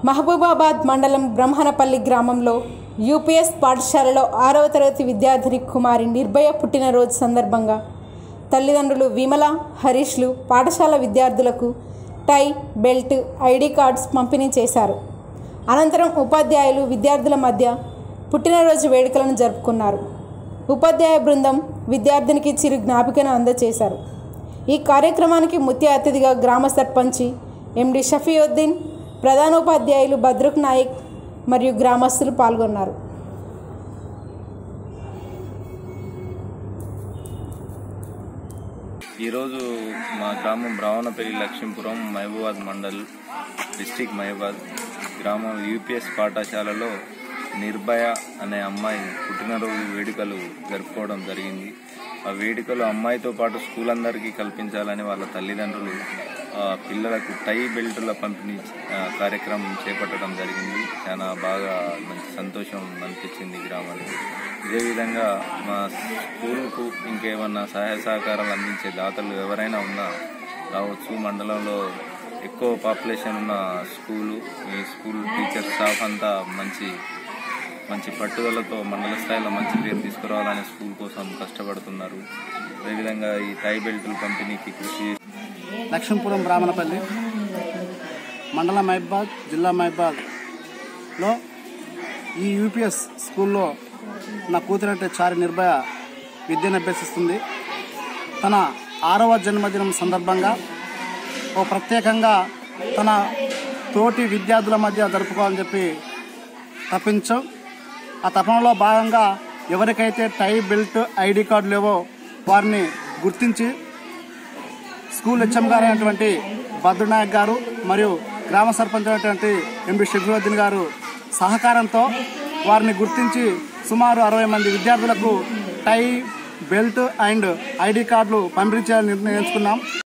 మహబూబాబాద్ మండలం బ్రహ్మణపల్లి గ్రామంలో యూపీఎస్ పాఠశాలలో ఆరవ తరగతి విద్యార్థిని కుమారి నిర్భయ పుట్టినరోజు సందర్భంగా తల్లిదండ్రులు విమల హరీష్లు పాఠశాల విద్యార్థులకు టై బెల్ట్ ఐడి కార్డ్స్ పంపిణీ చేశారు అనంతరం ఉపాధ్యాయులు విద్యార్థుల మధ్య పుట్టినరోజు వేడుకలను జరుపుకున్నారు ఉపాధ్యాయ బృందం విద్యార్థినికి చిరు జ్ఞాపికను అందజేశారు ఈ కార్యక్రమానికి ముఖ్య అతిథిగా గ్రామ సర్పంచి ఎండి షఫీయుద్దీన్ ప్రధానోపాధ్యాయులు భద్రుక్ నాయక్ మరియు గ్రామస్తులు పాల్గొన్నారు ఈరోజు మా గ్రామం బ్రాహ్మణపల్లి లక్ష్మీపురం మహబూబాద్ మండల్ డిస్టిక్ మహబూబాద్ గ్రామం యూపీఎస్ పాఠశాలలో నిర్భయ అనే అమ్మాయి పుట్టినరోజు వేడుకలు జరుపుకోవడం జరిగింది ఆ వేడుకలు అమ్మాయితో పాటు స్కూల్ అందరికీ కల్పించాలని వాళ్ళ తల్లిదండ్రులు ఆ, పిల్లలకు టై బెల్టుల పంపిణీ ఆ, కార్యక్రమం చేపట్టడం జరిగింది చాలా బాగా మంచి సంతోషం అనిపించింది గ్రామానికి ఇదే విధంగా మా స్కూల్కు ఇంకేమన్నా సహాయ సహకారాలు అందించే దాతలు ఎవరైనా ఉన్నా రావచ్చు మండలంలో ఎక్కువ పాపులేషన్ ఉన్న స్కూలు ఈ స్కూల్ టీచర్ స్టాఫ్ అంతా మంచి మంచి పట్టుదలతో మండల స్థాయిలో మంచి పేరు తీసుకురావాలనే స్కూల్ కోసం కష్టపడుతున్నారు అదేవిధంగా ఈ టై బెల్టుల పంపిణీకి కృషి లక్ష్మీపురం బ్రాహ్మణపల్లి మండలం మహబాద్ జిల్లా మహబాద్లో ఈ యూపీఎస్ స్కూల్లో నా కూతురంటే చారి నిర్భయ విద్యను అభ్యసిస్తుంది తన ఆరవ జన్మదినం సందర్భంగా ఓ ప్రత్యేకంగా తన తోటి విద్యార్థుల మధ్య జరుపుకోవాలని చెప్పి తప్పించాం ఆ తపనలో భాగంగా ఎవరికైతే టై బెల్ట్ ఐడి కార్డు లేవో వారిని గుర్తించి స్కూల్ హెచ్ఎం గారు అయినటువంటి భద్రనాయక్ గారు మరియు గ్రామ సర్పంచ్ అయినటువంటి ఎంపీ షఫీవుద్దీన్ గారు సహకారంతో వారిని గుర్తించి సుమారు అరవై మంది విద్యార్థులకు టై బెల్ట్ అండ్ ఐడి కార్డులు పంపిణీ చేయాలని నిర్ణయించుకున్నాం